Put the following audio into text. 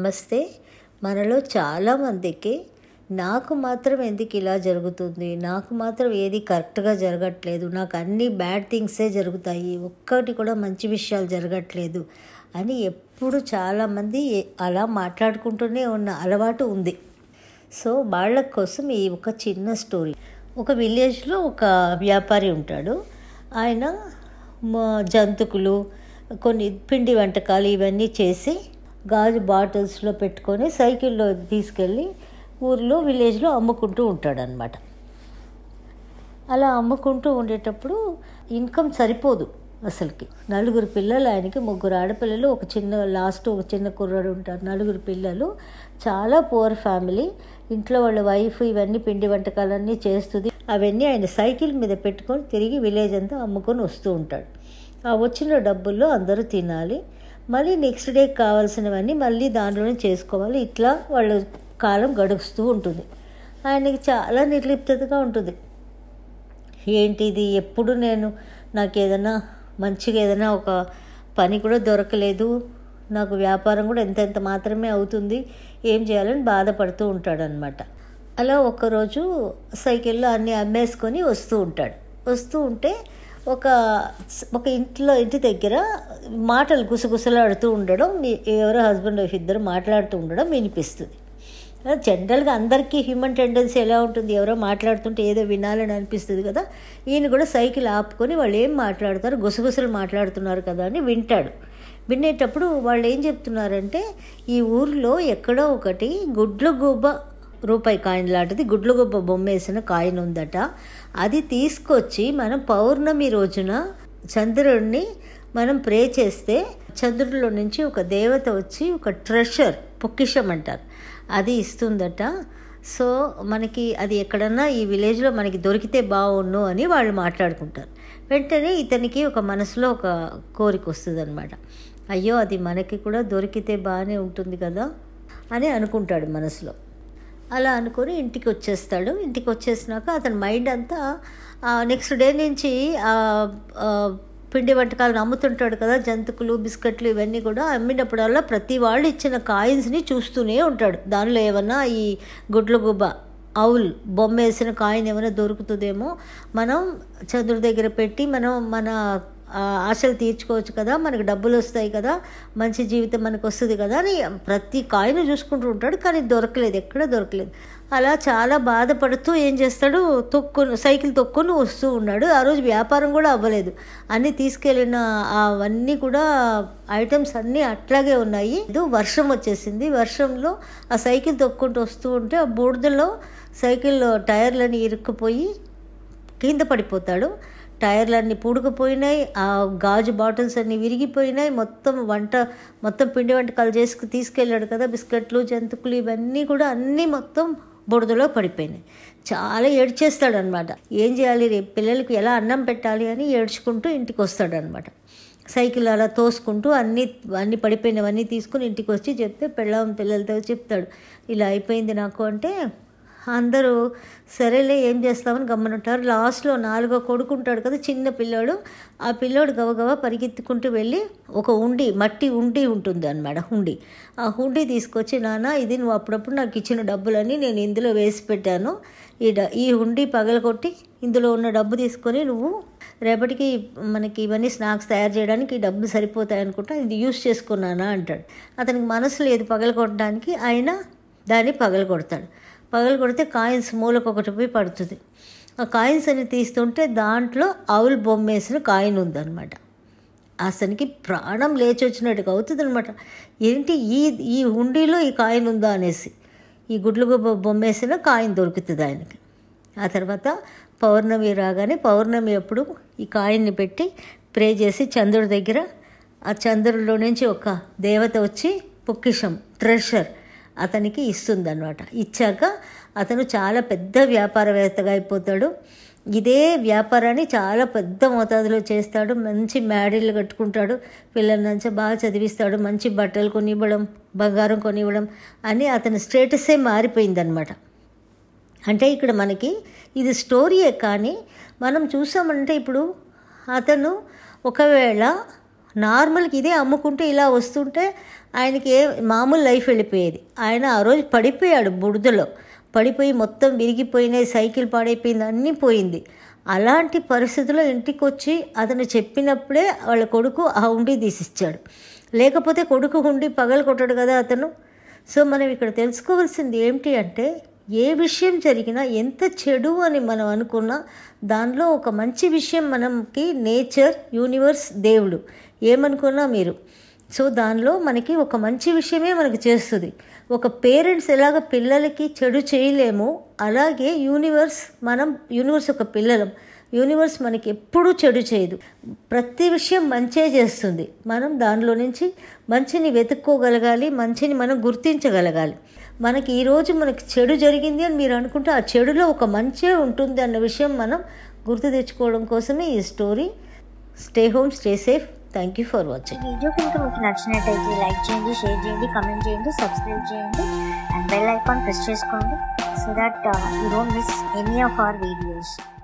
నమస్తే మనలో చాలామందికి నాకు మాత్రం ఎందుకు ఇలా జరుగుతుంది నాకు మాత్రం ఏది కరెక్ట్గా జరగట్లేదు నాకు అన్ని బ్యాడ్ థింగ్సే జరుగుతాయి ఒక్కటి కూడా మంచి విషయాలు జరగట్లేదు అని ఎప్పుడు చాలామంది అలా మాట్లాడుకుంటూనే ఉన్న అలవాటు ఉంది సో వాళ్ళ కోసం ఈ ఒక చిన్న స్టోరీ ఒక విలేజ్లో ఒక వ్యాపారి ఉంటాడు ఆయన మ- జంతుకులు కొన్ని పిండి వంటకాలు ఇవన్నీ చేసి గాజు బాటిల్స్లో పెట్టుకొని సైకిల్లో తీసుకెళ్ళి ఊర్లో విలేజ్లో అమ్ముకుంటూ ఉంటాడనమాట అలా అమ్ముకుంటూ ఉండేటప్పుడు ఇన్కమ్ సరిపోదు అసలుకి నలుగురు పిల్లలు ఆయనకి ముగ్గురు ఆడపిల్లలు ఒక చిన్న లాస్ట్ ఒక చిన్న కుర్రాడు ఉంటారు నలుగురు పిల్లలు చాలా పూర్ ఫ్యామిలీ ఇంట్లో వాళ్ళ వైఫ్ ఇవన్నీ పిండి వంటకాలన్నీ చేస్తుంది అవన్నీ ఆయన సైకిల్ మీద పెట్టుకొని తిరిగి విలేజ్ అంతా అమ్ముకొని వస్తూ ఉంటాడు ఆ వచ్చిన డబ్బుల్లో అందరూ తినాలి మళ్ళీ నెక్స్ట్ డే కావాల్సినవన్నీ మళ్ళీ దాంట్లోనే చేసుకోవాలి ఇట్లా వాళ్ళ కాలం గడుస్తూ ఉంటుంది ఆయనకి చాలా నిర్లిప్తగా ఉంటుంది ఏంటిది ఎప్పుడు నేను నాకు ఏదైనా మంచిగా ఏదైనా ఒక పని కూడా దొరకలేదు నాకు వ్యాపారం కూడా ఎంత ఎంత మాత్రమే అవుతుంది ఏం చేయాలని బాధపడుతూ ఉంటాడనమాట అలా ఒకరోజు సైకిల్లో అన్నీ అమ్మేసుకొని వస్తూ ఉంటాడు వస్తూ ఉంటే ఒక ఒక ఇంట్లో ఇంటి దగ్గర మాటలు గుసగుసలాడుతూ ఉండడం మీ- ఎవరో హస్బెండ్ వైఫ్ ఇద్దరు మాట్లాడుతూ ఉండడం వినిపిస్తుంది జనరల్గా అందరికీ హ్యూమన్ టెండెన్సీ ఎలా ఉంటుంది ఎవరో మాట్లాడుతుంటే ఏదో వినాలని అనిపిస్తుంది కదా ఈయన కూడా సైకిల్ ఆపుకొని వాళ్ళు ఏం మాట్లాడతారు గుసగుసలు మాట్లాడుతున్నారు కదా అని వింటాడు వినేటప్పుడు వాళ్ళు ఏం చెప్తున్నారంటే ఈ ఊర్లో ఎక్కడో ఒకటి గుడ్ల గుబ్బ రూపాయి కాయిన్ లాంటిది గుడ్ల గుబ్బ బొమ్మ వేసిన కాయిన్ ఉందట అది తీసుకొచ్చి మనం పౌర్ణమి రోజున చంద్రుడిని మనం ప్రే చేస్తే చంద్రుడిలో నుంచి ఒక దేవత వచ్చి ఒక ట్రెషర్ పొక్కిషం అంటారు అది ఇస్తుందట సో మనకి అది ఎక్కడన్నా ఈ విలేజ్లో మనకి దొరికితే బాగుండు అని వాళ్ళు మాట్లాడుకుంటారు వెంటనే ఇతనికి ఒక మనసులో ఒక కోరిక వస్తుంది అనమాట అయ్యో అది మనకి కూడా దొరికితే బాగానే ఉంటుంది కదా అని అనుకుంటాడు మనసులో అలా అనుకొని ఇంటికి వచ్చేస్తాడు ఇంటికి వచ్చేసినాక అతని మైండ్ అంతా నెక్స్ట్ డే నుంచి ఆ, ఆ, పిండి వంటకాలను అమ్ముతుంటాడు కదా జంతుకులు బిస్కెట్లు ఇవన్నీ కూడా అమ్మినప్పుడల్లా ప్రతి వాళ్ళు ఇచ్చిన కాయిన్స్ని చూస్తూనే ఉంటాడు దానిలో ఏమన్నా ఈ గుడ్ల గుబ్బ అవుల్ బొమ్మ వేసిన కాయిన్ ఏమైనా దొరుకుతుందేమో మనం చంద్రుడి దగ్గర పెట్టి మనం మన ఆ, ఆశలు తీర్చుకోవచ్చు కదా మనకు డబ్బులు వస్తాయి కదా మంచి జీవితం మనకు వస్తుంది కదా అని ప్రతి కాయిన్ చూసుకుంటూ ఉంటాడు కానీ దొరకలేదు ఎక్కడ దొరకలేదు అలా చాలా బాధపడుతూ ఏం చేస్తాడు తొక్కును సైకిల్ తొక్కుని వస్తూ ఉన్నాడు ఆ రోజు వ్యాపారం కూడా అవ్వలేదు అన్నీ తీసుకెళ్ళిన అవన్నీ కూడా ఐటమ్స్ అన్నీ అట్లాగే ఉన్నాయి ఏదో వర్షం వచ్చేసింది వర్షంలో ఆ సైకిల్ తొక్కుంటూ వస్తూ ఉంటే ఆ బూడిదలో సైకిల్ టైర్లని ఇరుక్కుపోయి కింద పడిపోతాడు టైర్లన్నీ పూడుకుపోయినాయి ఆ గాజు బాటిల్స్ అన్నీ విరిగిపోయినాయి మొత్తం వంట మొత్తం పిండి వంటకాలు చేసి తీసుకెళ్ళాడు కదా బిస్కెట్లు జంతుకులు ఇవన్నీ కూడా అన్నీ మొత్తం బురదలో పడిపోయినాయి చాలా ఏడ్చేస్తాడు అనమాట ఏం చేయాలి రేపు పిల్లలకి ఎలా అన్నం పెట్టాలి అని ఏడ్చుకుంటూ ఇంటికి వస్తాడు అనమాట సైకిల్ అలా తోసుకుంటూ అన్నీ అన్నీ పడిపోయినవన్నీ తీసుకుని ఇంటికి వచ్చి చెప్తే పెళ్ళాం పిల్లలతో చెప్తాడు ఇలా అయిపోయింది నాకు అంటే అందరూ సరేలే ఏం చేస్తామని గమ్మనుంటారు లాస్ట్లో నాలుగో కొడుకుంటాడు కదా చిన్న పిల్లోడు ఆ పిల్లోడు గవగవ పరిగెత్తుకుంటూ వెళ్ళి ఒక ఉండి మట్టి ఉండి ఉంటుంది అనమాట హుండి ఆ హుండి తీసుకొచ్చి నాన్న ఇది నువ్వు అప్పుడప్పుడు నాకు ఇచ్చిన డబ్బులని నేను ఇందులో వేసి పెట్టాను ఈ డ ఈ హుండి పగలగొట్టి ఇందులో ఉన్న డబ్బు తీసుకొని నువ్వు రేపటికి మనకి ఇవన్నీ స్నాక్స్ తయారు చేయడానికి ఈ డబ్బులు సరిపోతాయి అనుకుంటా ఇది యూస్ చేసుకున్నానా అంటాడు అతనికి మనసు లేదు పగలగొట్టడానికి ఆయన దాన్ని పగలగొడతాడు పగలు కొడితే కాయిన్స్ మూలకు ఒకటి పోయి పడుతుంది ఆ కాయిన్స్ అని తీస్తుంటే దాంట్లో ఆవుల్ బొమ్మ వేసిన కాయిన్ ఉందన్నమాట అతనికి ప్రాణం లేచి వచ్చినట్టుగా అవుతుంది అనమాట ఏంటి ఈ ఈ హుండీలో ఈ కాయిన్ ఉందా అనేసి ఈ గుడ్లు గుబ్బ బొమ్మ వేసిన కాయిన్ దొరుకుతుంది ఆయనకి ఆ తర్వాత పౌర్ణమి రాగానే పౌర్ణమి అప్పుడు ఈ కాయిన్ని పెట్టి ప్రే చేసి చంద్రుడి దగ్గర ఆ చంద్రుడిలో నుంచి ఒక దేవత వచ్చి పొక్కిషం ట్రెషర్ అతనికి ఇస్తుంది అనమాట ఇచ్చాక అతను చాలా పెద్ద వ్యాపారవేత్తగా అయిపోతాడు ఇదే వ్యాపారాన్ని చాలా పెద్ద మోతాదులో చేస్తాడు మంచి మ్యాడీలు కట్టుకుంటాడు పిల్లల నుంచి బాగా చదివిస్తాడు మంచి బట్టలు కొనివ్వడం బంగారం కొనివ్వడం అని అతని స్టేటసే మారిపోయిందనమాట అంటే ఇక్కడ మనకి ఇది స్టోరీయే కానీ మనం చూసామంటే ఇప్పుడు అతను ఒకవేళ నార్మల్కి ఇదే అమ్ముకుంటే ఇలా వస్తుంటే ఆయనకి ఏ మామూలు లైఫ్ వెళ్ళిపోయేది ఆయన ఆ రోజు పడిపోయాడు బురదలో పడిపోయి మొత్తం విరిగిపోయినాయి సైకిల్ పాడైపోయింది అన్నీ పోయింది అలాంటి పరిస్థితుల్లో ఇంటికి వచ్చి అతను చెప్పినప్పుడే వాళ్ళ కొడుకు ఆ హుండీ తీసిచ్చాడు లేకపోతే కొడుకు హుండీ పగల కొట్టాడు కదా అతను సో మనం ఇక్కడ తెలుసుకోవాల్సింది ఏమిటి అంటే ఏ విషయం జరిగినా ఎంత చెడు అని మనం అనుకున్నా దానిలో ఒక మంచి విషయం మనకి నేచర్ యూనివర్స్ దేవుడు ఏమనుకున్నా మీరు సో దానిలో మనకి ఒక మంచి విషయమే మనకి చేస్తుంది ఒక పేరెంట్స్ ఎలాగ పిల్లలకి చెడు చేయలేమో అలాగే యూనివర్స్ మనం యూనివర్స్ ఒక పిల్లలం యూనివర్స్ మనకి ఎప్పుడూ చెడు చేయదు ప్రతి విషయం మంచే చేస్తుంది మనం దానిలో నుంచి మంచిని వెతుక్కోగలగాలి మంచిని మనం గుర్తించగలగాలి మనకి ఈరోజు మనకి చెడు జరిగింది అని మీరు అనుకుంటే ఆ చెడులో ఒక మంచే ఉంటుంది అన్న విషయం మనం గుర్తు తెచ్చుకోవడం కోసమే ఈ story stay home stay safe thank you for ఈ వాచింగ్ వీడియో కనుక మీకు నచ్చినట్టయితే లైక్ చేయండి షేర్ చేయండి కమెంట్ చేయండి సబ్స్క్రైబ్ చేయండి అండ్ బెల్ ఐకాన్ ప్రెస్ చేసుకోండి so that you don't miss any of our videos